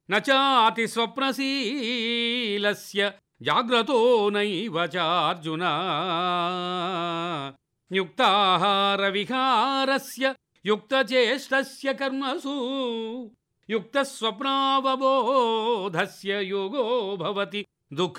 నచాతి స్వప్నశీలస్య జాగ్రతో నైవ చార్జున యుక్తాహార విహారస్య యుక్తచేష్టస్య కర్మసు యుక్త స్వప్నావబోధస్య యోగో భవతి దుఃఖ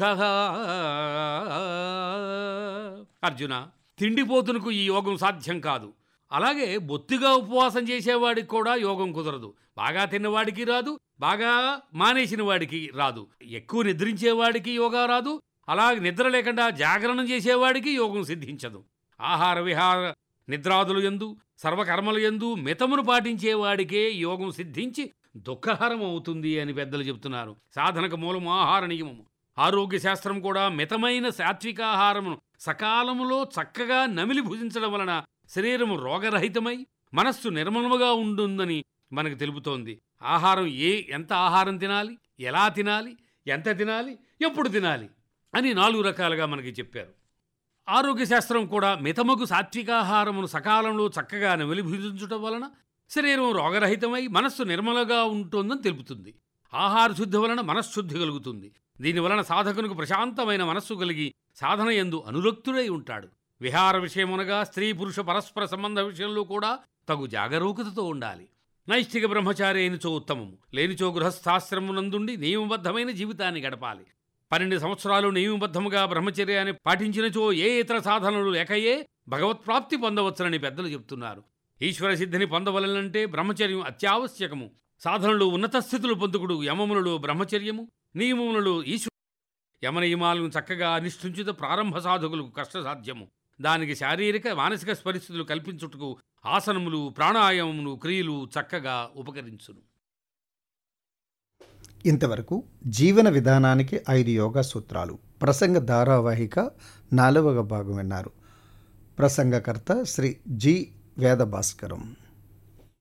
అర్జున తిండిపోతునకు ఈ యోగం సాధ్యం కాదు అలాగే బొత్తిగా ఉపవాసం చేసేవాడికి కూడా యోగం కుదరదు బాగా తిన్నవాడికి రాదు బాగా మానేసిన వాడికి రాదు ఎక్కువ నిద్రించేవాడికి యోగా రాదు అలాగే నిద్ర లేకుండా జాగరణం చేసేవాడికి యోగం సిద్ధించదు ఆహార విహార నిద్రాదులు ఎందు సర్వకర్మలు ఎందు మితమును పాటించేవాడికే యోగం సిద్ధించి దుఃఖహరం అవుతుంది అని పెద్దలు చెబుతున్నారు సాధనకు మూలం ఆహార నియమము ఆరోగ్య శాస్త్రం కూడా మితమైన సాత్వికాహారమును సకాలములో చక్కగా నమిలి భుజించడం వలన శరీరము రోగరహితమై మనస్సు నిర్మలముగా ఉంటుందని మనకు తెలుపుతోంది ఆహారం ఏ ఎంత ఆహారం తినాలి ఎలా తినాలి ఎంత తినాలి ఎప్పుడు తినాలి అని నాలుగు రకాలుగా మనకి చెప్పారు ఆరోగ్య శాస్త్రం కూడా మితముకు సాత్వికాహారమును సకాలంలో చక్కగా నమిలి భుజించటం వలన శరీరం రోగరహితమై మనస్సు నిర్మలగా ఉంటుందని తెలుపుతుంది ఆహార శుద్ధి వలన మనశ్శుద్ధి కలుగుతుంది దీని వలన సాధకునికి ప్రశాంతమైన మనస్సు కలిగి సాధన ఎందు అనురక్తుడై ఉంటాడు విహార విషయమునగా స్త్రీ పురుష పరస్పర సంబంధ విషయంలో కూడా తగు జాగరూకతతో ఉండాలి నైష్ఠిక బ్రహ్మచారి అయినచో ఉత్తమము లేనిచో గృహస్థాశ్రమునందుండి నియమబద్ధమైన జీవితాన్ని గడపాలి పన్నెండు సంవత్సరాలు నియమబద్ధముగా బ్రహ్మచర్యాన్ని పాటించినచో ఏ ఇతర సాధనలు లేకయే భగవత్ప్రాప్తి పొందవచ్చునని పెద్దలు చెప్తున్నారు ఈశ్వర సిద్ధిని పొందవలనంటే బ్రహ్మచర్యం అత్యావశ్యకము సాధనలు ఉన్నత స్థితులు పొందుకుడు యమమునులు బ్రహ్మచర్యము నియమములు ఈశ్వర యమనియమాలను చక్కగా అనుష్ఠించుట ప్రారంభ సాధకులకు కష్టసాధ్యము దానికి శారీరక మానసిక పరిస్థితులు కల్పించుటకు ఆసనములు ప్రాణాయామములు క్రియలు చక్కగా ఉపకరించును ఇంతవరకు జీవన విధానానికి ఐదు యోగా సూత్రాలు ప్రసంగ ధారావాహిక నాలుగవ భాగం విన్నారు ప్రసంగకర్త శ్రీ జి వేదభాస్కరం